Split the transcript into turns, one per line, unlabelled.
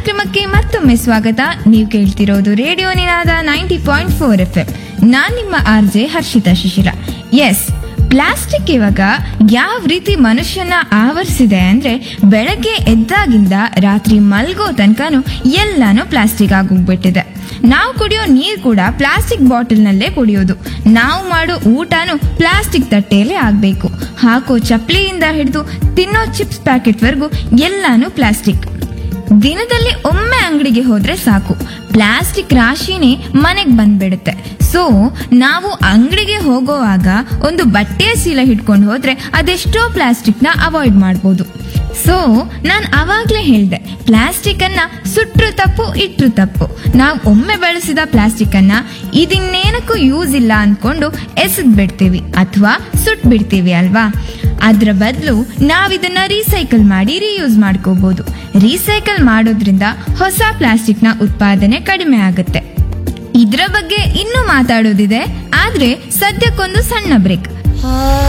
ಕಾರ್ಯಕ್ರಮಕ್ಕೆ ಮತ್ತೊಮ್ಮೆ ಸ್ವಾಗತ ನೀವು ಕೇಳ್ತಿರೋದು radio Ninaada ninety point four F M ನಾನ್ ನಿಮ್ಮ R J Harshita Shishira S plastic ಇವಾಗ ಯಾವ ರೀತಿ ಮನುಷ್ಯನ ಆವರಿಸಿದೆ ಅಂದ್ರೆ ಬೆಳಗ್ಗೆ ಎದ್ದಾಗಿಂದ ರಾತ್ರಿ ಮಲ್ಗೋ ತನಕನು ಎಲ್ಲಾನು ಪ್ಲಾಸ್ಟಿಕ್ ಆಗೋಗ್ಬಿಟ್ಟಿದೆ ನಾವು ಕುಡಿಯೋ ನೀರ್ ಕೂಡ ಪ್ಲಾಸ್ಟಿಕ್ ಬಾಟಲ್ನಲ್ಲೇ ಕುಡಿಯೋದು ನಾವು ಮಾಡೋ ಊಟನೂ ಪ್ಲಾಸ್ಟಿಕ್ ತಟ್ಟೆಯಲ್ಲೇ ಆಗ್ಬೇಕು ಹಾಕೋ ಚಪ್ಪಲಿಯಿಂದ ಹಿಡಿದು ತಿನ್ನೋ ಚಿಪ್ಸ್ ಪ್ಯಾಕೆಟ್ವರೆಗೂ ಎಲ್ಲಾನು ಪ್ಲಾಸ್ಟಿಕ್ ದಿನದಲ್ಲಿ ಒಮ್ಮೆ ಅಂಗಡಿಗೆ ಹೋದ್ರೆ ಸಾಕು ಪ್ಲಾಸ್ಟಿಕ್ ರಾಶಿನೇ ಮನೆಗ್ ಬಂದ್ಬಿಡುತ್ತೆ ಸೊ ನಾವು ಅಂಗಡಿಗೆ ಹೋಗೋವಾಗ ಒಂದು ಬಟ್ಟೆಯ ಚೀಲ ಹಿಡ್ಕೊಂಡು ಹೋದ್ರೆ ಅದೆಷ್ಟೋ ಪ್ಲಾಸ್ಟಿಕ್ ನ ಅವಾಯ್ಡ್ ಮಾಡ್ಬೋದು ಸೊ ನಾನ್ ಅವಾಗ್ಲೇ ಹೇಳ್ದೆ ಪ್ಲಾಸ್ಟಿಕ್ ಅನ್ನ ಸುಟ್ರು ತಪ್ಪು ಇಟ್ರು ತಪ್ಪು ನಾವು ಒಮ್ಮೆ ಬಳಸಿದ ಪ್ಲಾಸ್ಟಿಕ್ ಅನ್ನ ಇದಿನ್ನೇನಕ್ಕೂ ಯೂಸ್ ಇಲ್ಲ ಅನ್ಕೊಂಡು ಎಸೆದ್ ಬಿಡ್ತೀವಿ ಅಥವಾ ಸುಟ್ ಬಿಡ್ತೀವಿ ಅಲ್ವಾ ಅದ್ರ ಬದಲು ನಾವಿದನ್ನ ರೀಸೈಕಲ್ ಮಾಡಿ ರೀಯೂಸ್ ಮಾಡ್ಕೋಬಹುದು ರೀಸೈಕಲ್ ಮಾಡೋದ್ರಿಂದ ಹೊಸ ಪ್ಲಾಸ್ಟಿಕ್ ನ ಉತ್ಪಾದನೆ ಕಡಿಮೆ ಆಗುತ್ತೆ ಇದ್ರ ಬಗ್ಗೆ ಇನ್ನೂ ಮಾತಾಡೋದಿದೆ ಆದ್ರೆ ಸದ್ಯಕ್ಕೊಂದು ಸಣ್ಣ ಬ್ರೇಕ್